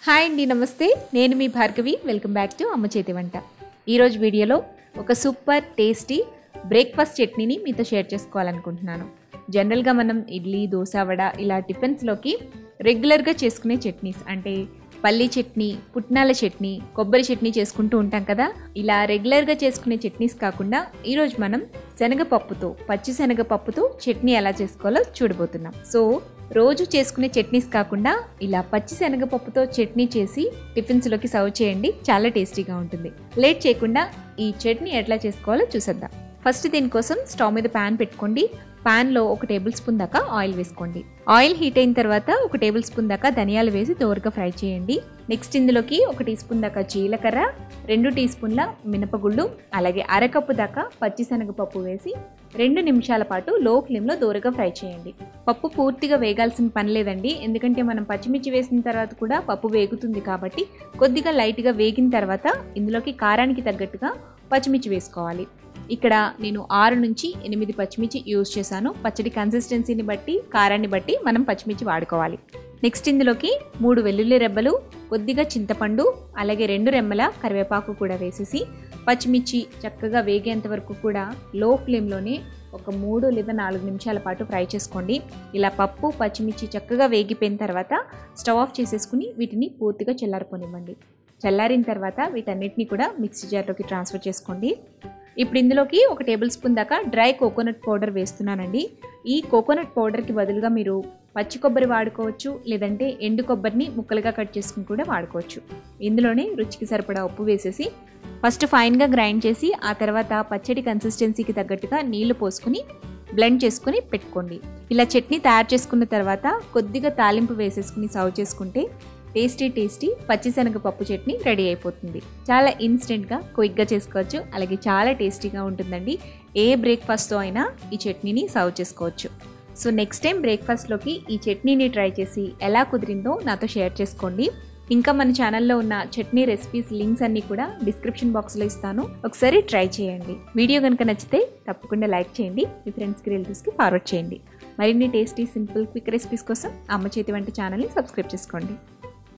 hi అండి నమస్తే నేను మీ భార్గవి వెల్కమ్ బ్యాక్ టు అమ్మ చేతి వంట ఈరోజు వీడియోలో ఒక సూపర్ టేస్టీ బ్రేక్ఫాస్ట్ చట్నీని మీతో షేర్ చేసుకోవాలనుకుంటున్నాను జనరల్గా మనం ఇడ్లీ దోశ వడ ఇలా టిఫిన్స్లోకి రెగ్యులర్గా చేసుకునే చట్నీస్ అంటే పల్లీ చట్నీ పుట్నాల చట్నీ కొబ్బరి చట్నీ చేసుకుంటూ ఉంటాం కదా ఇలా రెగ్యులర్గా చేసుకునే చట్నీస్ కాకుండా ఈరోజు మనం శనగపప్పుతో పచ్చి శనగపప్పుతో చట్నీ ఎలా చేసుకోవాలో చూడబోతున్నాం సో రోజు చేసుకునే చట్నీస్ కాకుండా ఇలా పచ్చి శనగపప్పుతో చట్నీ చేసి టిఫిన్స్లోకి సర్వ్ చేయండి చాలా టేస్టీగా ఉంటుంది లేట్ చేయకుండా ఈ చట్నీ ఎట్లా చేసుకోవాలో చూసేద్దాం ఫస్ట్ దీనికోసం స్టవ్ మీద ప్యాన్ పెట్టుకోండి ప్యాన్లో ఒక టేబుల్ స్పూన్ దాకా ఆయిల్ వేసుకోండి ఆయిల్ హీట్ అయిన తర్వాత ఒక టేబుల్ స్పూన్ దాకా ధనియాలు వేసి దోరగా ఫ్రై చేయండి నెక్స్ట్ ఇందులోకి ఒక టీ స్పూన్ దాకా జీలకర్ర రెండు టీ స్పూన్ల మినపగుళ్ళు అలాగే అరకప్పు దాకా పచ్చిశనగపప్పు వేసి రెండు నిమిషాల పాటు లో ఫ్లేమ్లో దోరగా ఫ్రై చేయండి పప్పు పూర్తిగా వేగాల్సిన పని లేదండి ఎందుకంటే మనం పచ్చిమిర్చి వేసిన తర్వాత కూడా పప్పు వేగుతుంది కాబట్టి కొద్దిగా లైట్గా వేగిన తర్వాత ఇందులోకి కారానికి తగ్గట్టుగా పచ్చిమిర్చి వేసుకోవాలి ఇక్కడ నేను ఆరు నుంచి ఎనిమిది పచ్చిమిర్చి యూజ్ చేశాను పచ్చడి కన్సిస్టెన్సీని బట్టి కారాన్ని బట్టి మనం పచ్చిమిర్చి వాడుకోవాలి నెక్స్ట్ ఇందులోకి మూడు వెల్లుల్లి రెబ్బలు కొద్దిగా చింతపండు అలాగే రెండు రెమ్మల కరివేపాకు కూడా వేసేసి పచ్చిమిర్చి చక్కగా వేగేంత వరకు కూడా లో ఫ్లేమ్లోనే ఒక మూడు లేదా నాలుగు నిమిషాల పాటు ఫ్రై చేసుకోండి ఇలా పప్పు పచ్చిమిర్చి చక్కగా వేగిపోయిన తర్వాత స్టవ్ ఆఫ్ చేసేసుకుని వీటిని పూర్తిగా చల్లారిపోనివ్వండి చల్లారిన తర్వాత వీటన్నిటిని కూడా మిక్సీ జార్లోకి ట్రాన్స్ఫర్ చేసుకోండి ఇప్పుడు ఇందులోకి ఒక టేబుల్ స్పూన్ దాకా డ్రై కోకోనట్ పౌడర్ వేస్తున్నానండి ఈ కోకోనట్ పౌడర్కి బదులుగా మీరు పచ్చి కొబ్బరి వాడుకోవచ్చు లేదంటే ఎండు కొబ్బరిని ముక్కలుగా కట్ చేసుకుని కూడా వాడుకోవచ్చు ఇందులోనే రుచికి సరిపడా ఉప్పు వేసేసి ఫస్ట్ ఫైన్గా గ్రైండ్ చేసి ఆ తర్వాత పచ్చడి కన్సిస్టెన్సీకి తగ్గట్టుగా నీళ్లు పోసుకుని బ్లెండ్ చేసుకుని పెట్టుకోండి ఇలా చట్నీ తయారు చేసుకున్న తర్వాత కొద్దిగా తాలింపు వేసేసుకుని సర్వ్ చేసుకుంటే టేస్టీ టేస్టీ పచ్చిశనగ పప్పు చట్నీ రెడీ అయిపోతుంది చాలా ఇన్స్టెంట్గా క్విక్గా చేసుకోవచ్చు అలాగే చాలా టేస్టీగా ఉంటుందండి ఏ బ్రేక్ఫాస్ట్తో అయినా ఈ చట్నీని సర్వ్ చేసుకోవచ్చు సో నెక్స్ట్ టైం బ్రేక్ఫాస్ట్లోకి ఈ చట్నీని ట్రై చేసి ఎలా కుదిరిందో నాతో షేర్ చేసుకోండి ఇంకా మన ఛానల్లో ఉన్న చట్నీ రెసిపీస్ లింక్స్ అన్నీ కూడా డిస్క్రిప్షన్ బాక్స్లో ఇస్తాను ఒకసారి ట్రై చేయండి వీడియో కనుక నచ్చితే తప్పకుండా లైక్ చేయండి మీ ఫ్రెండ్స్కి రిలేటివ్స్కి ఫార్వర్డ్ చేయండి మరిన్ని టేస్టీ సింపుల్ క్విక్ రెసిపీస్ కోసం అమ్మ చేతి వంట ఛానల్ని సబ్స్క్రైబ్ చేసుకోండి